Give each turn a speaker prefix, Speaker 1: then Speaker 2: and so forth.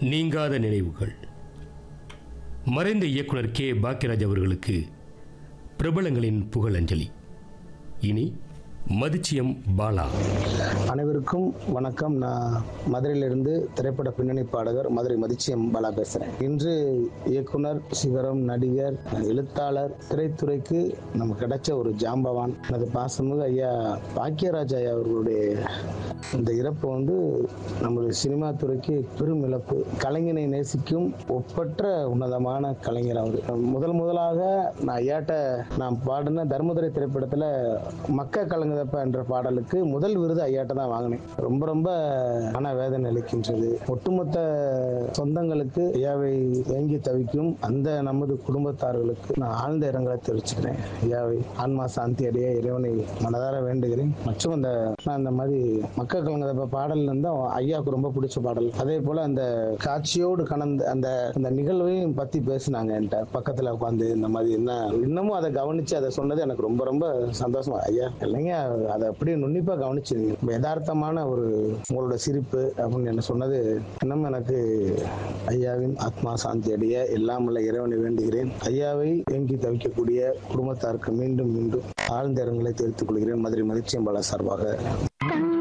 Speaker 1: நீங்காத நினைவுகள் மறைந்த இயக்குனர் கே பாக்கியராஜ் அவர்களுக்கு பிரபலங்களின் புகழஞ்சலி இனி மதிச்சியம் பாலா
Speaker 2: அனைவருக்கும் வணக்கம் நான் மதுரையிலிருந்து திரைப்பட பின்னணி பாடகர் மதுரை மதிச்சியம் பாலா பேசுகிறேன் இன்று இயக்குனர் சிகரம் நடிகர் எழுத்தாளர் திரைத்துறைக்கு நமக்கு கிடைச்ச ஒரு ஜாம்பவான் எனது பாசமிகு ஐயா பாக்கியராஜ் ஐயா அவர்களுடைய இந்த இறப்பு வந்து நம்முடைய சினிமா துறைக்கு பெரும் இழப்பு கலைஞனை நேசிக்கும் ஒப்பற்ற உன்னதமான கலைஞர் அவர் முதல் முதலாக நான் ஐயாட்ட நான் பாடின தர்மதுரை திரைப்படத்தில் மக்க கலங்குதப்ப என்ற பாடலுக்கு முதல் விருது ஐயாட்ட தான் வாங்கினேன் ரொம்ப ரொம்ப மன வேதனை அளிக்கின்றது ஒட்டுமொத்த சொந்தங்களுக்கு ஐயாவை ஏங்கி தவிக்கும் அந்த நமது குடும்பத்தார்களுக்கு நான் ஆழ்ந்த இரங்கலை தெரிவிச்சுக்கிறேன் ஐயாவை ஆன்மா சாந்தி அடைய இறைவனை மனதார வேண்டுகிறேன் மற்றும் அந்த நான் இந்த மாதிரி மக்க கலங்குதப்ப பாடல் வந்து ஐயாவுக்கு ரொம்ப பிடிச்ச பாடல் அதே போல அந்த காட்சியோடு கலந்த அந்த அந்த நிகழ்வையும் பத்தி பேசினாங்க என்கிட்ட பக்கத்துல உட்காந்து இந்த மாதிரி என்ன இன்னமும் அதை கவனிச்சு அதை சொன்னது எனக்கு ரொம்ப ரொம்ப சந்தோஷமா ஐயா இல்லைங்க அதை அப்படியே நுண்ணிப்பா கவனிச்சிருங்க யதார்த்தமான ஒரு உங்களோட சிரிப்பு அப்படின்னு என்ன சொன்னது இன்னும் எனக்கு ஐயாவின் ஆத்மா சாந்தி அடைய எல்லாமல்ல இறைவனை வேண்டுகிறேன் ஐயாவை ஏங்கி தவிக்கக்கூடிய குடும்பத்தாருக்கு மீண்டும் மீண்டும் ஆழ்ந்த இரங்கலை தெரிவித்துக் கொள்கிறேன் மதுரை மதிச்சியம்பாளா சார்பாக
Speaker 3: தங்க